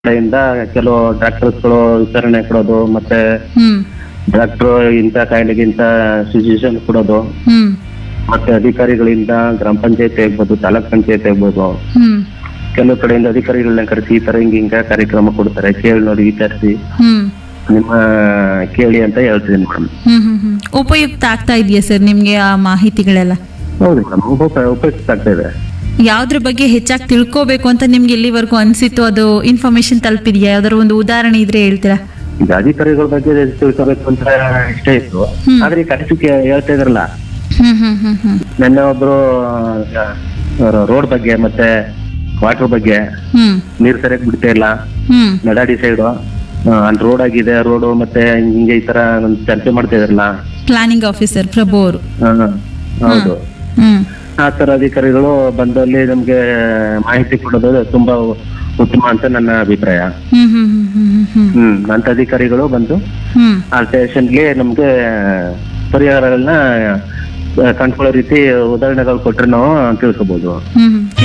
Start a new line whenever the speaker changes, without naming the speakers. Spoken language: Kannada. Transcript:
ಕಡೆಯಿಂದ ಕೆಲವು ಡಾಕ್ಟರ್ಸ್ಗಳು ವಿತರಣೆ ಕೊಡೋದು ಮತ್ತೆ
ಹ್ಮ್
ಡಾಕ್ಟರ್ ಇಂಥ ಕಾಯಿಲೆಗೆ ಇಂಥ ಸಜೆಷನ್ ಕೊಡೋದು
ಹ್ಮ್
ಮತ್ತೆ ಅಧಿಕಾರಿಗಳಿಂದ ಗ್ರಾಮ ಪಂಚಾಯತಿ ಆಗ್ಬೋದು ತಾಲೂಕ್ ಪಂಚಾಯತಿ ಆಗ್ಬೋದು
ಹ್ಮ್
ಕೆಲವು ಕಡೆಯಿಂದ ಅಧಿಕಾರಿಗಳನ್ನ ಕರೆಸಿ ಈ ತರ ಹಿಂಗ ಹಿಂಗ ಕಾರ್ಯಕ್ರಮ ಕೊಡ್ತಾರೆ ಕೇಳಿ ನೋಡಿ ವಿಚಾರಿಸಿ
ಹ್ಮ್
ನಿಮ್ಮ ಕೇಳಿ ಅಂತ ಹೇಳ್ತೀನಿ ಮೇಡಮ್
ಹ್ಮ್ ಹ್ಮ್ ಹ್ಮ್ ಉಪಯುಕ್ತ ಆಗ್ತಾ ಇದೆಯಾ ಸರ್ ನಿಮ್ಗೆ ಆ ಮಾಹಿತಿಗಳೆಲ್ಲ
ಹೌದು ಮೇಡಮ್ ಉಪಯುಕ್ತ ಆಗ್ತಾ ಇದೆ
ಯಾವ್ದ್ರ ಬಗ್ಗೆ ಹೆಚ್ಚಾಗಿ ತಿಳ್ಕೋಬೇಕು ಅಂತ ನಿಮ್ಗೆ ಎಲ್ಲಿವರೆಗೂ ಅನ್ಸಿತ್ತು ಅದು ಇನ್ಫಾರ್ಮೇಶನ್ ತಲುಪಿದ್ಯಾ ಯಾವ್ದಾದ್ರು ಒಂದು ಉದಾಹರಣೆ ಇದ್ರೆ ಹೇಳ್ತೀರಾ
ಈಗ ಅಧಿಕಾರಿಗಳ ಬಗ್ಗೆ ತಿಳ್ಕೋಬೇಕು ಅಂತ ಇಷ್ಟ ಇತ್ತು
ಹ್ಮ್.
ಆದ್ರೆ ಈ ಕರೆಕ್ಟ್ ಹೇಳ್ತಾ ಇದ್ರಲ್ಲ
ಹ್ಮ್ ಹ್ಮ್ ಹ್ಮ್ ಹ್ಮ್
ನೆನ್ನೆ ಒಬ್ರು ರೋಡ್ ಬಗ್ಗೆ ಮತ್ತೆ ವಾಟರ್ ಬಗ್ಗೆ
ಹ್ಮ್
ನೀರ್ ಸರಿಯಾಗಿ ಬಿಡ್ತಾ ಇಲ್ಲ
ಹ್ಮ್
ನಡಾಡಿ ಸೈಡು ಅಲ್ಲಿ ರೋಡ್ ಆಗಿದೆ ರೋಡ್ ಮತ್ತೆ ಹಿಂಗೆ ಈ ತರ ಒಂದ್ ಚರ್ಚೆ ಮಾಡ್ತಾ ಇದ್ರಲ್ಲ
ಪ್ಲಾನಿಂಗ್ ಆಫೀಸರ್ ಪ್ರಭು ಅವರು
ಹಾ, ಹೌದು
ಹ್ಮ್
ಆ ತರ ಅಧಿಕಾರಿಗಳು ಬಂದಲ್ಲಿ ನಮ್ಗೆ ಮಾಹಿತಿ ಕೊಡೋದು ತುಂಬಾ ಉತ್ತಮ ಅಂತ ನನ್ನ ಅಭಿಪ್ರಾಯ
ಹ್ಮ್ ಹ್ಮ್ ಹ್ಮ್ ಹ್ಮ್ ಹ್ಮ್
ಹ್ಮ್ ಅಂತ ಅಧಿಕಾರಿಗಳು ಬಂದು
ಹ್ಮ್
ಆ ಸ್ಟೇಷನ್ಗೆ ನಮ್ಗೆ ಪರಿಹಾರಗಳನ್ನ ಕಂಡ್ಕೊಳ್ಳೋ ರೀತಿ ಉದಾಹರಣೆಗಳು ಕೊಟ್ರೆ ನಾವು ತಿಳ್ಕೊಬಹುದು
ಹ್ಮ್ ಹ್ಮ್